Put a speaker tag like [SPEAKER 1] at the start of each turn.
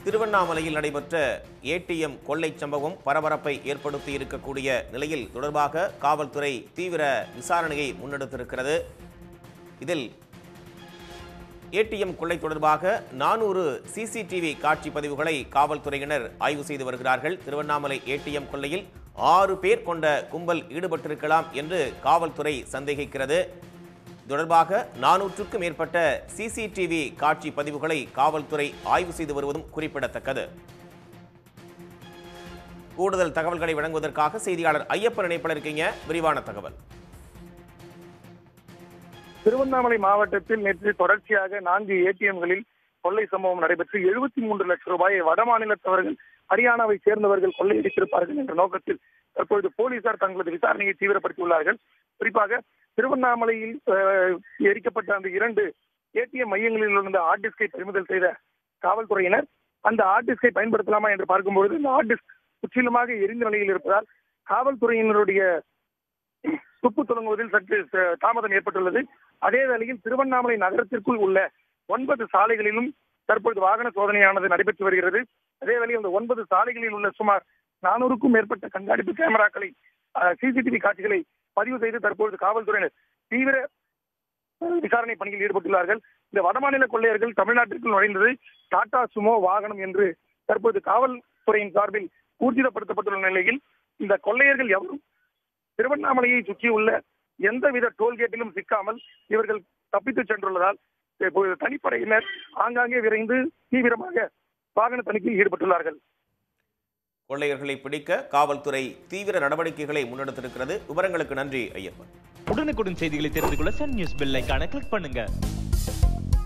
[SPEAKER 1] திருவண்ணாமலையில் நடைபெற்ற ஏடிஎம் கொள்ளை சம்பவம் பரபரப்பை ஏற்படுத்தி இருக்கக்கூடிய நிலையில் தொடர்பாக காவல்துறை தீவிர விசாரணையை முன்னெடுத்திருக்கிறது இதில் ஏடிஎம் கொள்ளை தொடர்பாக நானூறு சிசிடிவி காட்சி பதிவுகளை காவல்துறையினர் ஆய்வு செய்து வருகிறார்கள் திருவண்ணாமலை ஏடிஎம் கொள்ளையில் ஆறு பேர் கொண்ட கும்பல் ஈடுபட்டிருக்கலாம் என்று காவல்துறை சந்தேகிக்கிறது இது தொடர்பாக நானூற்றுக்கும் மேற்பட்ட சிசிடிவி காட்சி பதிவுகளை காவல்துறை ஆய்வு செய்து வருவதும் குறிப்பிடத்தக்கது கூடுதல் தகவல்களை வழங்குவதற்காக செய்தியாளர் ஐயப்பன் இணைப்பில் இருக்கீங்க விரிவான தகவல்
[SPEAKER 2] திருவண்ணாமலை மாவட்டத்தில் நேற்று தொடர்ச்சியாக நான்கு ஏடிஎம்களில் கொள்ளை சம்பவம் நடைபெற்று எழுபத்தி மூன்று லட்சம் ரூபாயை வடமாநிலத்தவர்கள் ஹரியானாவை சேர்ந்தவர்கள் கொள்ளையடித்திருப்பார்கள் என்ற நோக்கத்தில் தற்பொழுது போலீசார் தங்களது விசாரணையை தீவிரப்படுத்தியுள்ளார்கள் குறிப்பாக திருவண்ணாமலையில் அஹ், எரிக்கப்பட்ட அந்த இரண்டு ஏடிஎம் மையங்களில் இருந்த ஹார்ட் டிஸ்கை பறிமுதல் செய்த காவல்துறையினர் அந்த ஹார்ட் டிஸ்கை பயன்படுத்தலாமா என்று பார்க்கும்பொழுது இந்த ஹார்ட் டிஸ்க் முற்றிலுமாக எரிந்த நிலையில் இருப்பதால் காவல்துறையினருடைய துப்பு தொடங்குவதில் சற்று அஹ், தாமதம் ஏற்பட்டுள்ளது அதே வேளையில் திருவண்ணாமலை நகரத்திற்குள் உள்ள ஒன்பது சாலைகளிலும் தற்பொழுது வாகன சோதனையானது நடைபெற்று வருகிறது அதே வேளையில் இந்த ஒன்பது சாலைகளில் உள்ள சுமார் நானூறுக்கும் மேற்பட்ட கண்காணிப்பு கேமராக்களை சிசிடிவி காட்சிகளை பதிவு செய்து தற்பொழுது காவல்துறையினர் தீவிர அஹ், விசாரணை பணியில் ஈடுபட்டுள்ளார்கள் இந்த வடமாநில கொள்ளையர்கள் தமிழ்நாட்டிற்குள் நுழைந்தது டாடா சுமோ வாகனம் என்று தற்போது காவல்துறையின் சார்பில் ஊர்ஜிதப்படுத்தப்பட்டுள்ள நிலையில் இந்த கொள்ளையர்கள் எவரும் திருவண்ணாமலையை சுற்றியுள்ள எந்தவித டோல்கேட்டிலும் சிக்காமல் இவர்கள் தப்பித்து சென்றுள்ளதால் இப்போது தனிப்படையினர் ஆங்காங்கே விரைந்து தீவிரமாக வாகன தணிக்கையில் ஈடுபட்டுள்ளார்கள்
[SPEAKER 1] கொள்ளையர்களை பிடிக்க காவல்துறை தீவிர நடவடிக்கைகளை முன்னெடுத்திருக்கிறது விவரங்களுக்கு நன்றி ஐயப்பன்
[SPEAKER 3] உடனுக்குடன் செய்திகளை தெரிந்து கொள்ள சன் நியூஸ் பெல் ஐகானை கிளிக் பண்ணுங்க